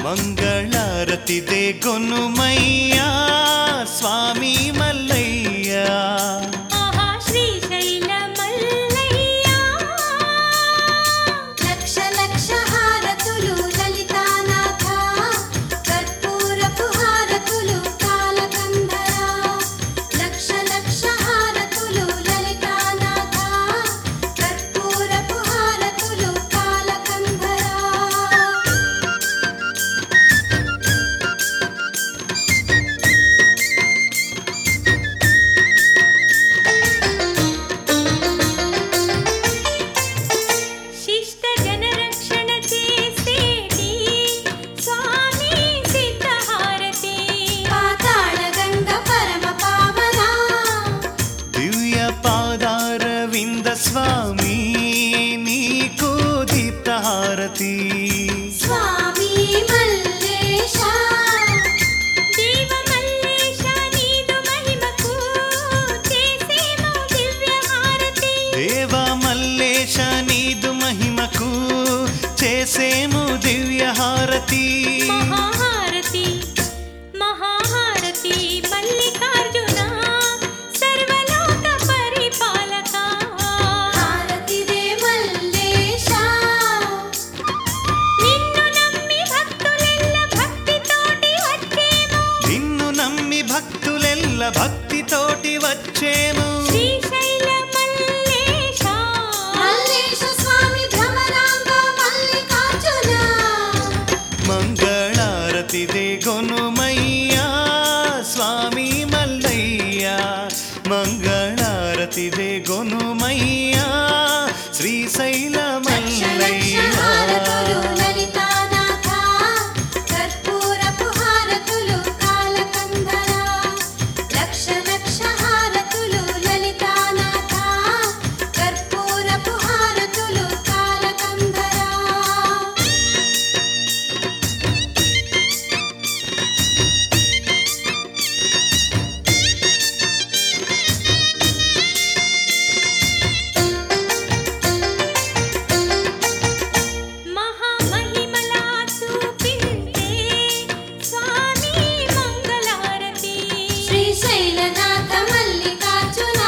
మంగళారతిదే గొనుమయ్యా స్వామి మల్లయ్యా ఆహా శ్రీశైల మల్లయ్య లక్ష లక్ష హారతులు లలితానాథ కర్పూరపు హారతులు కాలకందర లక్ష లక్ష హారతులు లలితానాథ కర్పూరపు హారతులు కాలకందర శిష్ట జనరక్షణ చేసేటి స్వామి సిద్ధహారతి పాతాళ గంగ పరమ పావన దివ్య పాదార వింద స్వామి నీకు దీప్తహారతి స్వామి మల్లేశ దేవ మల్లేశ నీదు మహిమకు చేసేము దివ్య హారతి దేవ మల్లేశ నీదు మహిమకు చేసేము దివ్య హారతి మహాహారతి మహాహారతి మల్లికార్జున సర్వలోక పరిపాలక హారతి రే మల్లేశ నిన్ను నమ్మి భక్తులెల్ల భక్తితోటి వచ్చేము నిన్ను నమ్మి భక్తులెల్ల భక్తితోటి వచ్చేము శ్రీశైల మల్లేశ మల్లేశ స్వామి భ్రమరాంగ మల్లికార్జున మంగళారతిదే గొనుమయ్యా స్వామి మల్లయ్యా మంగళారతిదే గొనుమయ్యా శ్రీశైల లక్ష లక్ష హారతులు మల్లయ్యా లలితానాథ కర్పూరపు హారతులు కాలకందర లక్ష లక్ష హారతులు లలితానాథ కర్పూరపు హారతులు కాలకందర మహామహిమలా చూపించే స్వామి మంగళారతి శ్రీశైలనాథ మల్లికార్జున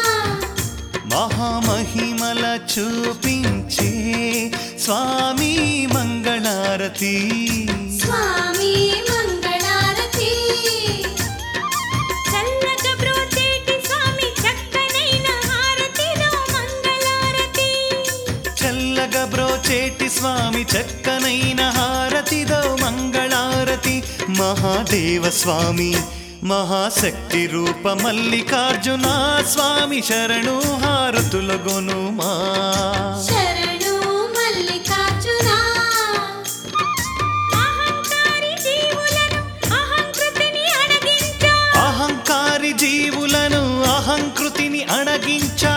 మహామహిమల చూపించే స్వామి మంగళారతి స్వామి మంగళారతి చల్లగా బ్రోచేటి స్వామి చక్కనైన హారతిలో మంగళారతి చల్లగా బ్రోచేటి స్వామి చక్కనైన హారతిదో మంగళారతి మహాదేవ స్వామి మహాశక్తి రూప మల్లికార్జున స్వామి శరణు హారతుల గొనుమా శరణు మల్లికార్జున అహంకారి జీవులను అహంకృతిని అణగించా అహంకారి జీవులను అహంకృతిని అణగించా